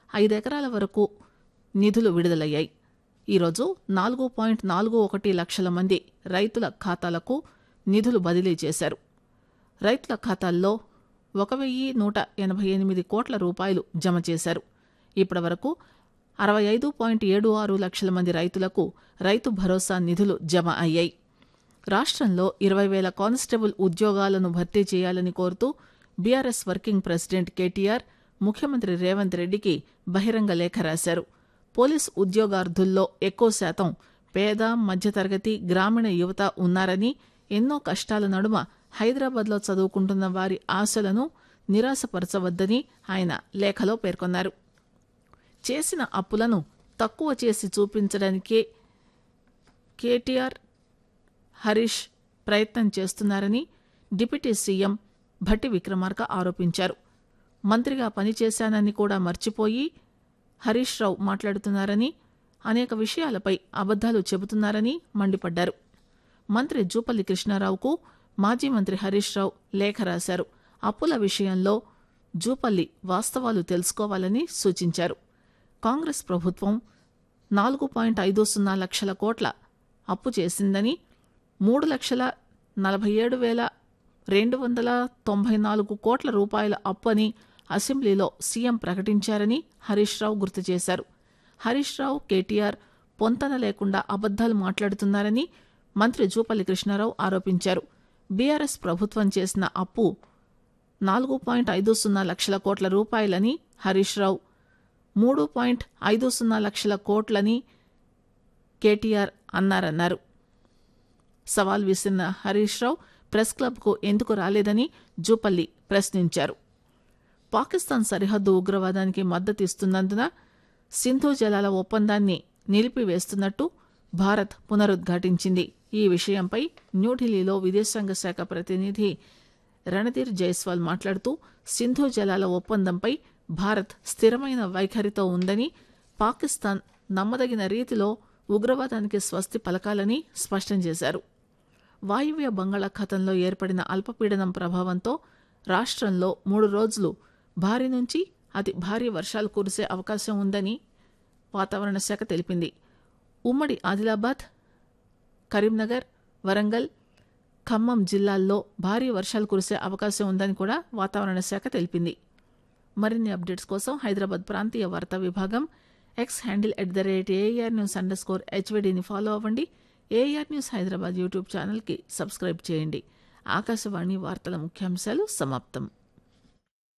ఐదు ఎకరాల వరకు నిధులు విడుదలయ్యాయి ఈరోజు నాలుగు పాయింట్ నాలుగు ఒకటి లక్షల మంది రైతుల ఖాతాలకు నిధులు బదిలీ చేశారు రైతుల ఖాతాల్లో ఒక వెయ్యి నూట ఎనభై ఎనిమిది కోట్ల రూపాయలు జమ చేశారు ఇప్పటి వరకు అరవై ఐదు పాయింట్ ఏడు ఆరు లక్షల మంది రైతులకు రైతు భరోసా నిధులు జమ అయ్యాయి రాష్ట్రంలో ఇరవై వేల కానిస్టేబుల్ ఉద్యోగాలను భర్తీ చేయాలని కోరుతూ బీఆర్ఎస్ వర్కింగ్ ప్రెసిడెంట్ కేటీఆర్ ముఖ్యమంత్రి రేవంత్ రెడ్డికి బహిరంగ లేఖ రాశారు పోలీస్ ఉద్యోగార్థుల్లో ఎక్కువ శాతం పేద మధ్యతరగతి గ్రామీణ యువత ఉన్నారని ఎన్నో కష్టాల నడుమ హైదరాబాద్లో చదువుకుంటున్న వారి ఆశలను నిరాశపరచవద్దని ఆయన లేఖలో పేర్కొన్నారు చేసిన అప్పులను తక్కువ చేసి చూపించడానికే కేటీఆర్ హరీష్ ప్రయత్నం చేస్తున్నారని డిప్యూటీ సీఎం భట్టి విక్రమార్క ఆరోపించారు మంత్రిగా పనిచేశానని కూడా మర్చిపోయి హరీష్ రావు మాట్లాడుతున్నారని అనేక విషయాలపై అబద్దాలు చెబుతున్నారని మండిపడ్డారు మంత్రి జూపల్లి కృష్ణారావుకు మాజీ మంత్రి హరీష్ రావు లేఖ రాశారు అప్పుల విషయంలో జూపల్లి వాస్తవాలు తెలుసుకోవాలని సూచించారు కాంగ్రెస్ ప్రభుత్వం నాలుగు పాయింట్ ఐదు సున్నా లక్షల కోట్ల అప్పు చేసిందని మూడు లక్షల నలభై ఏడు వేల రెండు వందల తొంభై నాలుగు కోట్ల రూపాయల అప్పు అని అసెంబ్లీలో సీఎం ప్రకటించారని హరీష్ రావు గుర్తు చేశారు హరీష్ రావు కేటీఆర్ పొంతన లేకుండా అబద్దాలు మాట్లాడుతున్నారని మంత్రి జూపల్లి కృష్ణారావు ఆరోపించారు బీఆర్ఎస్ ప్రభుత్వం చేసిన అప్పు నాలుగు పాయింట్ ఐదు సున్నా లక్షల కోట్ల రూపాయలని హరీష్ రావు మూడు పాయింట్ ఐదు సున్నా లక్షల కోట్లని కేటీఆర్ అన్నారన్నారు సవాల్ విసిరిన హరీష్ రావు ప్రెస్ క్లబ్కు ఎందుకు రాలేదని జూపల్లి ప్రశ్నించారు పాకిస్తాన్ సరిహద్దు ఉగ్రవాదానికి మద్దతిస్తున్నందున సింధు జలాల ఒప్పందాన్ని నిలిపివేస్తున్నట్టు భారత్ పునరుద్ఘాటించింది ఈ విషయంపై న్యూఢిల్లీలో విదేశాంగ శాఖ ప్రతినిధి రణధీర్ జైస్వాల్ మాట్లాడుతూ సింధు జలాల ఒప్పందంపై భారత్ స్థిరమైన వైఖరితో ఉందని పాకిస్తాన్ నమ్మదగిన రీతిలో ఉగ్రవాదానికి స్వస్తి పలకాలని స్పష్టం చేశారు వాయువ్య బంగాళాఖాతంలో ఏర్పడిన అల్పపీడనం ప్రభావంతో రాష్ట్రంలో మూడు రోజులు భారీ నుంచి అతి భారీ వర్షాలు కురిసే అవకాశం ఉందని వాతావరణ శాఖ తెలిపింది ఉమ్మడి ఆదిలాబాద్ కరీంనగర్ వరంగల్ ఖమ్మం జిల్లాల్లో భారీ వర్షాలు కురిసే అవకాశం ఉందని కూడా వాతావరణ శాఖ తెలిపింది మరిన్ని అప్డేట్స్ కోసం హైదరాబాద్ ప్రాంతీయ వార్తా విభాగం X handle at the rate AR news under score హెచ్వీడీని ఫాలో అవ్వండి ఏఆర్ న్యూస్ హైదరాబాద్ యూట్యూబ్ ఛానల్కి సబ్స్క్రైబ్ చేయండి ఆకాశవాణి వార్తల ముఖ్యాంశాలు సమాప్తం